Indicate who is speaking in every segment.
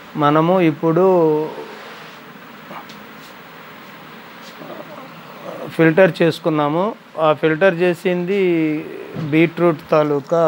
Speaker 1: మనము ఇప్పుడు ఫిల్టర్ చేసుకున్నాము ఆ ఫిల్టర్ చేసింది బీట్రూట్ తాలూకా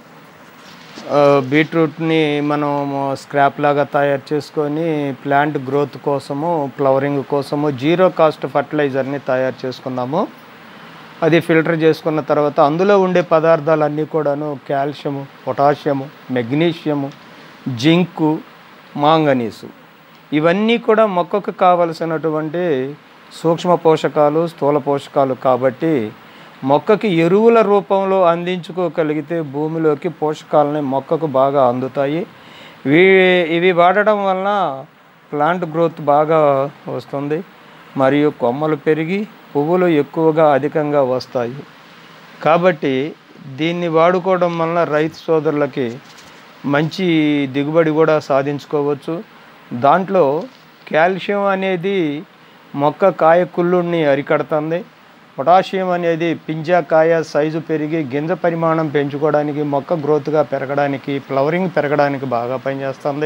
Speaker 1: ఆ, బీట్రూట్ని మనం స్క్రాప్ లాగా తయారు చేసుకొని ప్లాంట్ గ్రోత్ కోసము ఫ్లవరింగ్ కోసము జీరో కాస్ట్ ఫర్టిలైజర్ని తయారు చేసుకున్నాము అది ఫిల్టర్ చేసుకున్న తర్వాత అందులో ఉండే పదార్థాలన్నీ కూడాను calcium potassium magnesium zinc manganese ఇవన్నీ కూడా మొక్కకు కావలసినటువంటి సూక్ష్మ పోషకాలు స్థూల పోషకాలు కాబట్టి మొక్కకి ఎరువుల రూపంలో అందించుకోగలిగితే భూమిలోకి పోషకాలని మొక్కకు బాగా అందుతాయి వీ ఇవి వాడడం వలన ప్లాంట్ గ్రోత్ బాగా వస్తుంది మరియు కొమ్మలు పెరిగి పువ్వులు ఎక్కువగా అధికంగా వస్తాయి కాబట్టి దీన్ని వాడుకోవడం వలన రైతు సోదరులకి మంచి దిగుబడి కూడా సాధించుకోవచ్చు దాంట్లో కాల్షియం అనేది మొక్క కాయ కుళ్ళుని అరికడుతుంది పొటాషియం అనేది పింజా కాయ సైజు పెరిగి గింజ పరిమాణం పెంచుకోవడానికి మొక్క గ్రోత్గా పెరగడానికి ఫ్లవరింగ్ పెరగడానికి బాగా పనిచేస్తుంది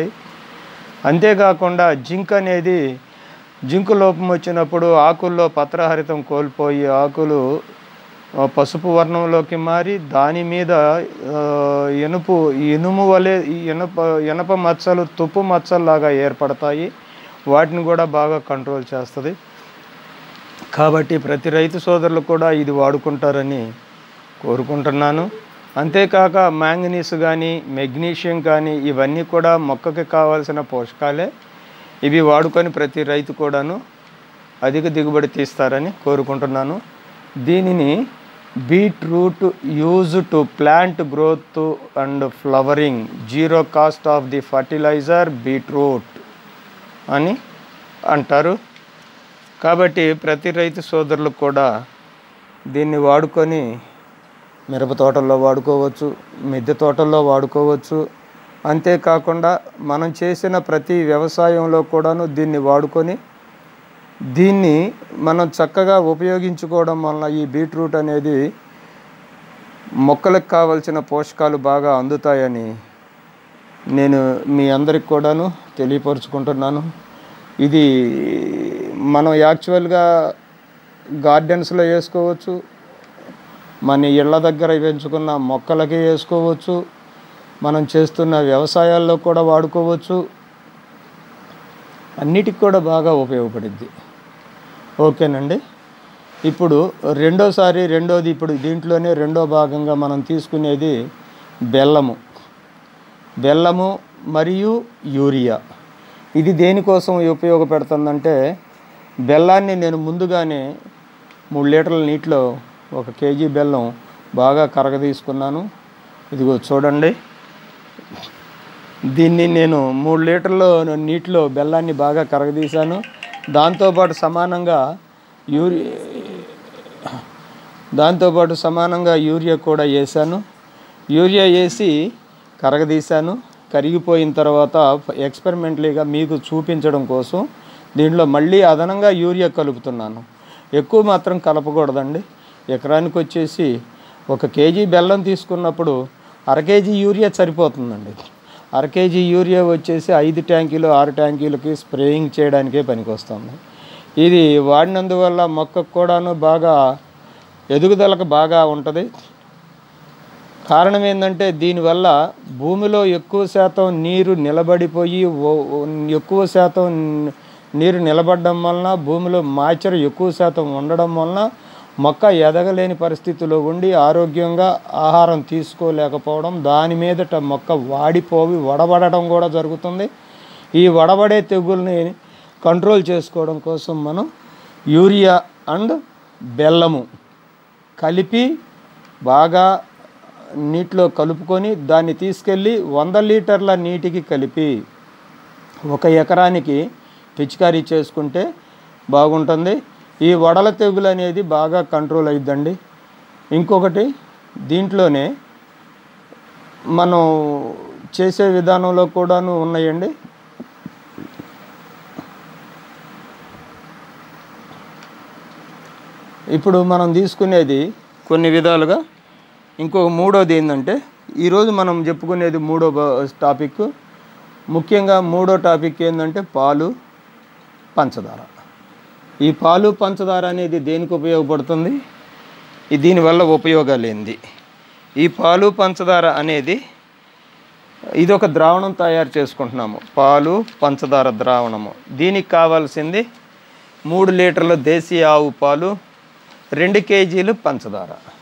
Speaker 1: అంతేకాకుండా జింక్ అనేది జింకు లోపం వచ్చినప్పుడు ఆకుల్లో పత్రహరితం కోల్పోయి ఆకులు ఆ, పసుపు వర్ణంలోకి మారి దాని మీద ఆ, ఇనుపు ఇనుము వలె ఈ ఇనుప ఇనప మచ్చలు తుప్పు మచ్చల్లాగా ఏర్పడతాయి వాటిని కూడా బాగా కంట్రోల్ చేస్తుంది కాబట్టి ప్రతి రైతు సోదరులు కూడా ఇది వాడుకుంటారని కోరుకుంటున్నాను అంతేకాక మ్యాంగనీస్ కానీ మెగ్నీషియం కానీ ఇవన్నీ కూడా మొక్కకి కావాల్సిన పోషకాలే ఇవి వాడుకొని ప్రతి రైతు కూడాను అధిక దిగుబడి తీస్తారని కోరుకుంటున్నాను దీనిని beetroot use to plant growth and flowering zero cost of the fertiliser beetroot అని అంటారు కాబట్టి ప్రతి రైతు సోదరులు కూడా దీన్ని వాడుకొని మిరప తోటల్లో వాడుకోవచ్చు మిద్దె తోటల్లో వాడుకోవచ్చు అంతేకాకుండా మనం చేసిన ప్రతి వ్యవసాయంలో కూడాను దీన్ని వాడుకొని దీన్ని మనం చక్కగా ఉపయోగించుకోవడం వలన ఈ బీట్రూట్ అనేది మొక్కలకు కావలసిన పోషకాలు బాగా అందుతాయని నేను మీ అందరికి కూడాను తెలియపరుచుకుంటున్నాను ఇది మనం యాక్చువల్గా గార్డెన్స్లో వేసుకోవచ్చు మన ఇళ్ళ దగ్గర పెంచుకున్న మొక్కలకి వేసుకోవచ్చు మనం చేస్తున్న వ్యవసాయాల్లో కూడా వాడుకోవచ్చు అన్నిటికి కూడా బాగా ఉపయోగపడుద్ది ఓకేనండి ఇప్పుడు రెండోసారి రెండోది ఇప్పుడు దీంట్లోనే రెండో భాగంగా మనం తీసుకునేది బెల్లము బెల్లము మరియు యూరియా ఇది దేనికోసం ఉపయోగపెడుతుందంటే బెల్లాన్ని నేను ముందుగానే మూడు లీటర్ల నీటిలో ఒక కేజీ బెల్లం బాగా కరగ తీసుకున్నాను ఇదిగో చూడండి దీన్ని నేను మూడు లీటర్ల నీటిలో బెల్లాన్ని బాగా కరగదీశాను దాంతోపాటు సమానంగా యూరి దాంతోపాటు సమానంగా యూరియా కూడా వేసాను యూరియా వేసి కరగదీశాను కరిగిపోయిన తర్వాత ఎక్స్పెరిమెంటలీగా మీకు చూపించడం కోసం దీంట్లో మళ్ళీ అదనంగా యూరియా కలుపుతున్నాను ఎక్కువ మాత్రం కలపకూడదండి ఎకరానికి వచ్చేసి ఒక కేజీ బెల్లం తీసుకున్నప్పుడు అర కేజీ యూరియా సరిపోతుందండి అర కేజీ యూరియా వచ్చేసి ఐదు ట్యాంకీలు ఆరు ట్యాంకీలకి స్ప్రేయింగ్ చేయడానికే పనికొస్తుంది ఇది వాడినందువల్ల మొక్కకు కూడాను బాగా ఎదుగుదలకు బాగా ఉంటుంది కారణం ఏంటంటే దీనివల్ల భూమిలో ఎక్కువ శాతం నీరు నిలబడిపోయి ఓ- ఓ- ఎక్కువ శాతం నీరు నిలబడడం వలన భూమిలో మాచర్ ఎక్కువ శాతం ఉండడం వలన మొక్క ఎదగలేని పరిస్థితిలో ఉండి ఆరోగ్యంగా ఆహారం తీసుకోలేకపోవడం దాని మీదట మొక్క వాడిపోయి వడబడడం కూడా జరుగుతుంది ఈ వడబడే తెగుల్ని కంట్రోల్ చేసుకోవడం కోసం మనం యూరియా అండ్ బెల్లము కలిపి బాగా నీటిలో కలుపుకొని దాన్ని తీసుకెళ్ళి వంద లీటర్ల నీటికి కలిపి ఒక ఎకరానికి పిచికారీ చేసుకుంటే బాగుంటుంది ఈ వడల తెగులు అనేది బాగా కంట్రోల్ అయిద్దండి ఇంకొకటి దీంట్లోనే మనం చేసే విధానంలో కూడాను ఉన్నాయండి ఇప్పుడు మనం తీసుకునేది కొన్ని విధాలుగా ఇంకో మూడోది ఏంటంటే ఈరోజు మనం చెప్పుకునేది మూడో బ- టాపిక్ ముఖ్యంగా మూడో టాపిక్ ఏంటంటే పాలు పంచదార ఈ పాలు పంచదార అనేది దేనికి ఉపయోగపడుతుంది ఈ దీనివల్ల ఉపయోగాలు ఏంది ఈ పాలు పంచదార అనేది ఇది ఒక ద్రావణం తయారు చేసుకుంటున్నాము పాలు పంచదార ద్రావణము దీనికి కావాల్సింది మూడు లీటర్ల దేశీయ ఆవు పాలు రెండు కేజీలు పంచదార